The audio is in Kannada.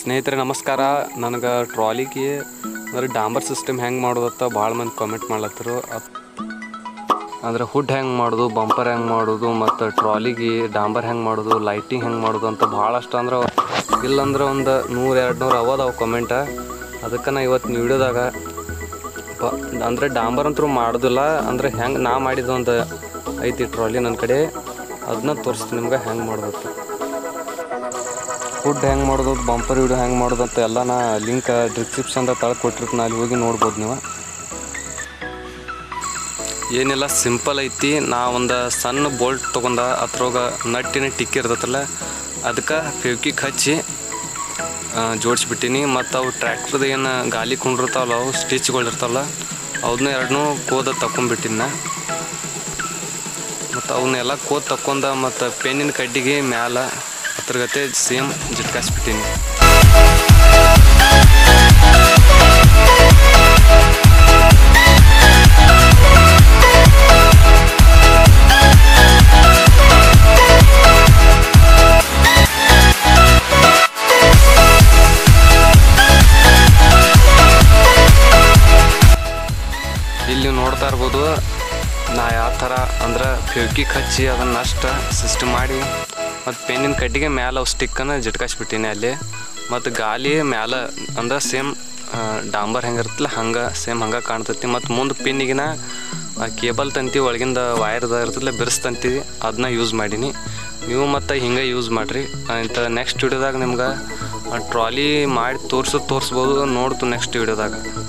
ಸ್ನೇಹಿತರೆ ನಮಸ್ಕಾರ ನನಗೆ ಟ್ರಾಲಿಗೆ ಅಂದ್ರೆ ಡಾಂಬರ್ ಸಿಸ್ಟಮ್ ಹೆಂಗೆ ಮಾಡೋದತ್ತ ಭಾಳ ಮಂದಿ ಕಾಮೆಂಟ್ ಮಾಡ್ಲತ್ತರು ಅದ್- ಅಂದ್ರೆ ಹುಡ್ ಹೆಂಗೆ ಮಾಡೋದು ಬಂಪರ್ ಹೆಂಗೆ ಮಾಡೋದು ಮತ್ತು ಟ್ರಾಲಿಗೆ ಡಾಂಬರ್ ಹೆಂಗೆ ಮಾಡೋದು ಲೈಟಿಂಗ್ ಹೆಂಗೆ ಮಾಡೋದು ಅಂತ ಭಾಳಷ್ಟು ಅಂದ್ರೆ ಇಲ್ಲಂದ್ರೆ ಒಂದು ನೂರು ಎರಡು ನೂರು ಅವದವು ಕಮೆಂಟ ಅದಕ್ಕೆ ನಾ ಇವತ್ತು ವಿಡಿಯೋದಾಗ ಪ ಅಂದರೆ ಡಾಂಬರ್ ಅಂತೂ ಮಾಡೋದಿಲ್ಲ ಅಂದರೆ ಹೆಂಗೆ ನಾ ಮಾಡಿದ ಒಂದು ಐತಿ ಟ್ರಾಲಿ ನನ್ನ ಕಡೆ ಅದನ್ನ ತೋರಿಸ್ತೀನಿ ನಿಮ್ಗೆ ಹೆಂಗೆ ಮಾಡೋದತ್ತ ಫುಡ್ ಹೆಂಗೆ ಮಾಡೋದು ಬಂಪರ್ ವಿಡಿಯೋ ಹೆಂಗೆ ಮಾಡೋದು ಅಂತ ಎಲ್ಲ ನಾ ಲಿಂಕ್ ಡಿಸ್ಕ್ರಿಪ್ಷನ್ದಾಗ ತಳಗೆ ಕೊಟ್ಟಿರ್ತೀನಿ ಅಲ್ಲಿ ಹೋಗಿ ನೋಡ್ಬೋದು ನೀವು ಏನಿಲ್ಲ ಸಿಂಪಲ್ ಐತಿ ನಾ ಒಂದು ಸಣ್ಣ ಬೋಲ್ಟ್ ತೊಗೊಂಡ ಅದ್ರೊಳಗ ನಟ್ಟಿನ ಟಿಕ್ಕಿ ಇರ್ತೈತಲ್ಲ ಅದಕ್ಕೆ ಫೆವ್ಕಿಕ್ ಹಚ್ಚಿ ಜೋಡಿಸ್ಬಿಟ್ಟಿನಿ ಮತ್ತು ಅವು ಟ್ರ್ಯಾಕ್ಟರ್ದು ಏನು ಗಾಲಿ ಕುಂಡಿರ್ತಾವಲ್ಲ ಅವು ಸ್ಟಿಚ್ಗಳು ಇರ್ತಾವಲ್ಲ ಅವನ್ನ ಎರಡನ್ನೂ ಕೋದ ತಕೊಂಡ್ಬಿಟ್ಟಿನಿ ನಾ ಮತ್ತು ಅವನ್ನೆಲ್ಲ ಕೋದ್ ತಕ್ಕೊಂಡ ಮತ್ತು ಪೆನ್ನಿನ ಕಡ್ಡಿಗೆ ಮ್ಯಾಲ ಅದ್ರ ಗತೆ ಸೇಮ್ ಜಿಟ್ಕಾಸ್ಬಿಟ್ಟಿನಿ ಇಲ್ಲಿ ನೀವು ನೋಡ್ತಾ ಇರ್ಬೋದು ನಾ ಯಾವ ಥರ ಅಂದ್ರೆ ಫೆವ್ಕಿಕ್ ಹಚ್ಚಿ ಅದನ್ನು ಅಷ್ಟು ಸಿಸ್ಟಮ್ ಮಾಡಿ ಮತ್ತು ಪೆನ್ನಿನ ಕಡ್ಡಿಗೆ ಮ್ಯಾಲೆ ಅವು ಸ್ಟಿಕ್ಕನ್ನು ಜಿಟ್ಕಾಸ್ಬಿಟ್ಟಿನಿ ಅಲ್ಲಿ ಮತ್ತು ಗಾಲಿ ಮ್ಯಾಲೆ ಅಂದ್ರೆ ಸೇಮ್ ಡಾಂಬರ್ ಹೆಂಗೆ ಇರ್ತಲ್ಲ ಹಂಗೆ ಸೇಮ್ ಹಂಗೆ ಕಾಣ್ತೈತಿ ಮತ್ತು ಮುಂದೆ ಪಿನ್ನಿಗಿನ ಕೇಬಲ್ ತಂತಿ ಒಳಗಿಂದ ವೈರ್ದ ಇರ್ತಲ್ಲ ಬಿರ್ಸ್ ತಂತಿ ಅದನ್ನ ಯೂಸ್ ಮಾಡೀನಿ ನೀವು ಮತ್ತು ಹಿಂಗೆ ಯೂಸ್ ಮಾಡಿರಿ ಇಂಥ ನೆಕ್ಸ್ಟ್ ವಿಡಿಯೋದಾಗ ನಿಮ್ಗೆ ಟ್ರಾಲಿ ಮಾಡಿ ತೋರ್ಸೋದು ತೋರಿಸ್ಬೋದು ನೋಡ್ತು ನೆಕ್ಸ್ಟ್ ವಿಡಿಯೋದಾಗ